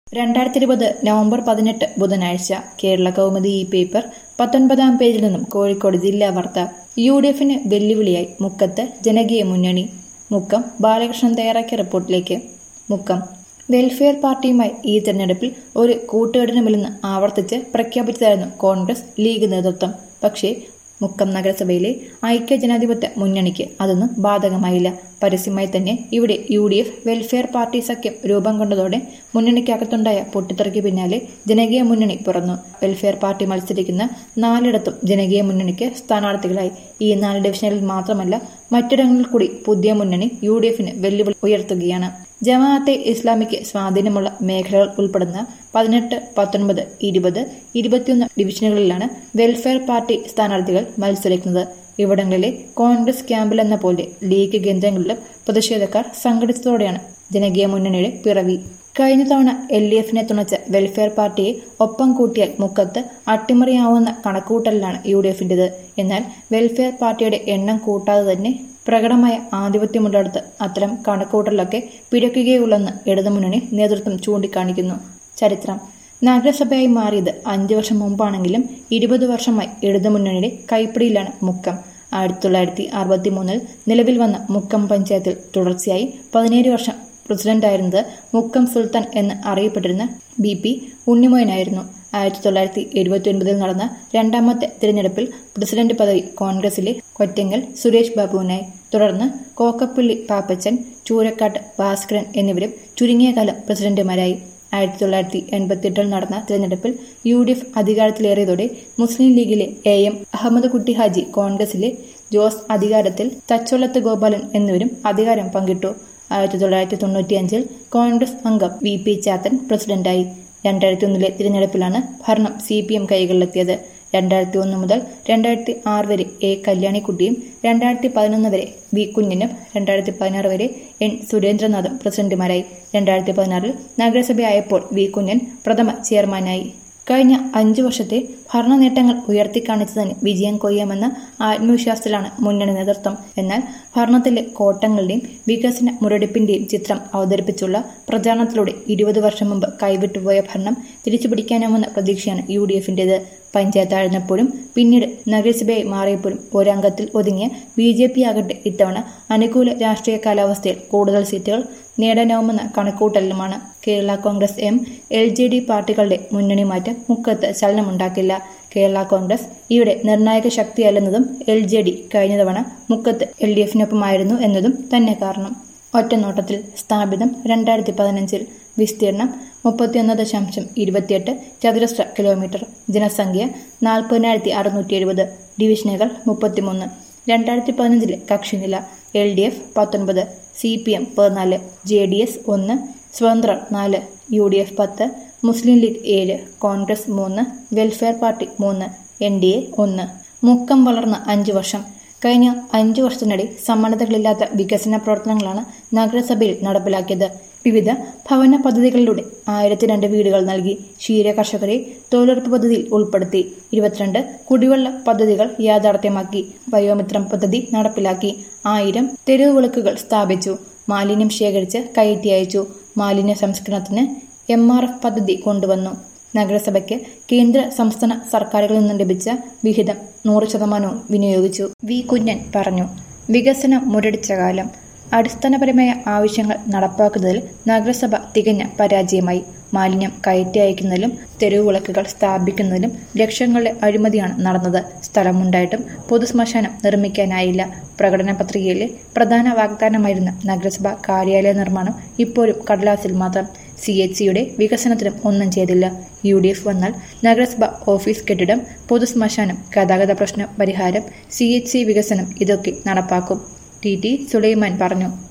രണ്ടായിരത്തി ഇരുപത് നവംബർ പതിനെട്ട് ബുധനാഴ്ച കേരള കൗമുദി ഈ പേപ്പർ പത്തൊൻപതാം പേജിൽ നിന്നും കോഴിക്കോട് ജില്ലാ വാർത്ത യു ഡി എഫിന് വെല്ലുവിളിയായി മുക്കത്ത് ജനകീയ മുന്നണി മുക്കം ബാലകൃഷ്ണൻ തയ്യാറാക്കിയ റിപ്പോർട്ടിലേക്ക് മുക്കം വെൽഫെയർ പാർട്ടിയുമായി ഈ തെരഞ്ഞെടുപ്പിൽ ഒരു കൂട്ടുകെട്ടിനുമില്ലെന്ന് ആവർത്തിച്ച് പ്രഖ്യാപിച്ചതായിരുന്നു കോൺഗ്രസ് ലീഗ് നേതൃത്വം പക്ഷേ മുക്കം നഗരസഭയിലെ ഐക്യ ജനാധിപത്യ മുന്നണിക്ക് അതൊന്നും ബാധകമായില്ല പരസ്യമായി തന്നെ ഇവിടെ U D F welfare party സഖ്യം രൂപം കൊണ്ടതോടെ മുന്നണിക്കകത്തുണ്ടായ പൊട്ടിത്തെറിക്ക് പിന്നാലെ ജനകീയ മുന്നണി പിറന്നു വെൽഫെയർ പാർട്ടി മത്സരിക്കുന്ന നാലിടത്തും ജനകീയ മുന്നണിക്ക് സ്ഥാനാർത്ഥികളായി ഈ നാല് ഡിവിഷനുകളിൽ മാത്രമല്ല മറ്റിടങ്ങളിൽ കൂടി പുതിയ മുന്നണി യു ഡി എഫിന് വെല്ലുവിളി ഉയർത്തുകയാണ് ജമാഅത്തെ ഇസ്ലാമിക്ക് സ്വാധീനമുള്ള മേഖലകൾ ഉൾപ്പെടുന്ന പതിനെട്ട് പത്തൊൻപത് ഇരുപത് ഇരുപത്തിയൊന്ന് ഡിവിഷനുകളിലാണ് വെൽഫെയർ പാർട്ടി സ്ഥാനാർത്ഥികൾ മത്സരിക്കുന്നത് ഇവിടങ്ങളിലെ കോൺഗ്രസ് ക്യാമ്പിലെന്ന പോലെ ലീഗ് കേന്ദ്രങ്ങളിലും പ്രതിഷേധക്കാർ സംഘടിച്ചതോടെയാണ് ജനകീയ മുന്നണിയുടെ പിറവി കഴിഞ്ഞ തവണ എൽ ഡി എഫിനെ തുണച്ച വെൽഫെയർ പാർട്ടിയെ ഒപ്പം കൂട്ടിയാൽ മുക്കത്ത് അട്ടിമറിയാവുന്ന കണക്കുകൂട്ടലിലാണ് യു ഡി എഫിന്റേത് എന്നാൽ വെൽഫെയർ പാർട്ടിയുടെ എണ്ണം കൂട്ടാതെ തന്നെ പ്രകടമായ ആധിപത്യമുള്ളിടത്ത് അത്തരം കണക്കുകൂട്ടലൊക്കെ പിഴയ്ക്കുകയുള്ളെന്ന് ഇടതുമുന്നണി നേതൃത്വം ചൂണ്ടിക്കാണിക്കുന്നു ചരിത്രം നഗരസഭയായി മാറിയത് അഞ്ചു വർഷം മുമ്പാണെങ്കിലും ഇരുപത് വർഷമായി ഇടതുമുന്നണിയുടെ കൈപ്പിടിയിലാണ് മുക്കം ആയിരത്തി തൊള്ളായിരത്തി അറുപത്തി മൂന്നിൽ നിലവിൽ വന്ന മുക്കം പഞ്ചായത്തിൽ തുടർച്ചയായി പതിനേഴ് വർഷം പ്രസിഡന്റായിരുന്നത് മുക്കം സുൽത്താൻ എന്ന് അറിയപ്പെട്ടിരുന്ന ബി പി ഉണ്ണിമോയനായിരുന്നു ആയിരത്തി തൊള്ളായിരത്തി എഴുപത്തി ഒൻപതിൽ നടന്ന രണ്ടാമത്തെ തിരഞ്ഞെടുപ്പിൽ പ്രസിഡന്റ് പദവി കോൺഗ്രസിലെ കൊറ്റങ്ങൽ സുരേഷ് ബാബുവിനായി തുടർന്ന് കോക്കപ്പള്ളി പാപ്പച്ചൻ ചൂരക്കാട്ട് ഭാസ്കരൻ എന്നിവരും ചുരുങ്ങിയ കാലം പ്രസിഡന്റുമാരായി ആയിരത്തി തൊള്ളായിരത്തി എൺപത്തിയെട്ടിൽ നടന്ന തിരഞ്ഞെടുപ്പിൽ യു ഡി എഫ് അധികാരത്തിലേറിയതോടെ മുസ്ലിം ലീഗിലെ എ എം അഹമ്മദ് കുട്ടി ഹാജി കോൺഗ്രസിലെ ജോസ് അധികാരത്തിൽ തച്ചോളത്ത് ഗോപാലൻ എന്നിവരും അധികാരം പങ്കിട്ടു ആയിരത്തി തൊള്ളായിരത്തി തൊണ്ണൂറ്റിയഞ്ചിൽ കോൺഗ്രസ് അംഗം വി പി ചാത്തൻ പ്രസിഡന്റായി രണ്ടായിരത്തി ഒന്നിലെ തിരഞ്ഞെടുപ്പിലാണ് ഭരണം സി പി എം കൈകളിലെത്തിയത് രണ്ടായിരത്തി ഒന്ന് മുതൽ രണ്ടായിരത്തി ആറ് വരെ എ കല്യാണിക്കുട്ടിയും രണ്ടായിരത്തി പതിനൊന്ന് വരെ വി കുഞ്ഞിനും രണ്ടായിരത്തി പതിനാറ് വരെ എൻ സുരേന്ദ്രനാഥും പ്രസിഡന്റുമാരായി രണ്ടായിരത്തി പതിനാറിൽ നഗരസഭയായപ്പോൾ വി കുഞ്ഞൻ പ്രഥമ ചെയർമാനായി കഴിഞ്ഞ അഞ്ചു വർഷത്തെ ഭരണ നേട്ടങ്ങൾ ഉയർത്തിക്കാണിച്ചതിന് വിജയം കൊയ്യാമെന്ന ആത്മവിശ്വാസത്തിലാണ് മുന്നണി നേതൃത്വം എന്നാൽ ഭരണത്തിലെ കോട്ടങ്ങളുടെയും വികസന മുരടിപ്പിന്റെയും ചിത്രം അവതരിപ്പിച്ചുള്ള പ്രചാരണത്തിലൂടെ ഇരുപത് വർഷം മുമ്പ് കൈവിട്ടുപോയ ഭരണം തിരിച്ചുപിടിക്കാനാമെന്ന പ്രതീക്ഷയാണ് യു ഡി എഫിന്റേത് പഞ്ചായത്തായിരുന്നപ്പോഴും പിന്നീട് നഗരസഭയായി മാറിയപ്പോഴും ഒരംഗത്തിൽ ഒതുങ്ങിയ ബി ജെ പി ആകട്ടെ ഇത്തവണ അനുകൂല രാഷ്ട്രീയ കാലാവസ്ഥയിൽ കൂടുതൽ സീറ്റുകൾ നേടാനാവുമെന്ന കണക്കൂട്ടലിലുമാണ് Kerala Congress M L J D പാർട്ടികളുടെ മുന്നണി മാറ്റം മുക്കത്ത് ചലനമുണ്ടാക്കില്ല കേരള കോൺഗ്രസ് ഇവിടെ നിർണായക ശക്തിയല്ലെന്നതും എൽ ജെ ഡി കഴിഞ്ഞ തവണ മുക്കത്ത് എൽ ഡി എഫിനൊപ്പമായിരുന്നു എന്നതും തന്നെ കാരണം ഒറ്റനോട്ടത്തിൽ സ്ഥാപിതം രണ്ടായിരത്തി പതിനഞ്ചിൽ വിസ്തീർണം മുപ്പത്തിയൊന്ന് ദശാംശം ഇരുപത്തിയെട്ട് ചതുരശ്ര കിലോമീറ്റർ ജനസംഖ്യ നാൽപ്പതിനായിരത്തി അറുന്നൂറ്റി എഴുപത് ഡിവിഷനുകൾ മുപ്പത്തിമൂന്ന് രണ്ടായിരത്തി പതിനഞ്ചിലെ കക്ഷിനില എൽ ഡി എഫ് പത്തൊൻപത് സി പി എം പതിനാല് ജെ ഡി എസ് ഒന്ന് സ്വതന്ത്രർ നാല് യു ഡി എഫ് പത്ത് മുസ്ലിം ലീഗ് ഏഴ് കോൺഗ്രസ് മൂന്ന് വെൽഫെയർ പാർട്ടി മൂന്ന് എൻ ഡി എ ഒന്ന് മുക്കം വളർന്ന അഞ്ചു വർഷം കഴിഞ്ഞ അഞ്ചു വർഷത്തിനിടെ സമ്മർദ്ദങ്ങളില്ലാത്ത വികസന പ്രവർത്തനങ്ങളാണ് നഗരസഭയിൽ നടപ്പിലാക്കിയത് വിവിധ ഭവന പദ്ധതികളിലൂടെ ആയിരത്തി രണ്ട് വീടുകൾ നൽകി ക്ഷീര കർഷകരെ തൊഴിലുറപ്പ് പദ്ധതിയിൽ ഉൾപ്പെടുത്തി ഇരുപത്തിരണ്ട് കുടിവെള്ള പദ്ധതികൾ യാഥാർത്ഥ്യമാക്കി വയോമിത്രം പദ്ധതി നടപ്പിലാക്കി ആയിരം തെരുവ് വിളക്കുകൾ സ്ഥാപിച്ചു മാലിന്യം ശേഖരിച്ച് കയറ്റി അയച്ചു മാലിന്യ സംസ്കരണത്തിന് എം ആർ എഫ് പദ്ധതി കൊണ്ടുവന്നു നഗരസഭയ്ക്ക് കേന്ദ്ര സംസ്ഥാന സർക്കാരുകളിൽ നിന്നും ലഭിച്ച വിഹിതം നൂറ് ശതമാനവും വിനിയോഗിച്ചു വി കുഞ്ഞൻ പറഞ്ഞു വികസനം മുരടിച്ച കാലം അടിസ്ഥാനപരമായ ആവശ്യങ്ങൾ നടപ്പാക്കുന്നതിൽ നഗരസഭ തികഞ്ഞ പരാജയമായി മാലിന്യം കയറ്റി അയക്കുന്നതിലും തെരുവ് വിളക്കുകൾ സ്ഥാപിക്കുന്നതിലും ലക്ഷങ്ങളുടെ അഴിമതിയാണ് നടന്നത് സ്ഥലമുണ്ടായിട്ടും പൊതുശ്മശാനം നിർമ്മിക്കാനായില്ല പ്രകടന പത്രികയിലെ പ്രധാന വാഗ്ദാനമായിരുന്ന നഗരസഭ കാര്യാലയ നിർമ്മാണം ഇപ്പോഴും കടലാസിൽ മാത്രം സി എച്ച് സിയുടെ വികസനത്തിനും ഒന്നും ചെയ്തില്ല യു ഡി എഫ് വന്നാൽ നഗരസഭ ഓഫീസ് കെട്ടിടം പൊതുശ്മശാനം ഗതാഗത പ്രശ്ന പരിഹാരം സി എച്ച് സി വികസനം ഇതൊക്കെ നടപ്പാക്കും ടി ടി സുലൈമാൻ പറഞ്ഞു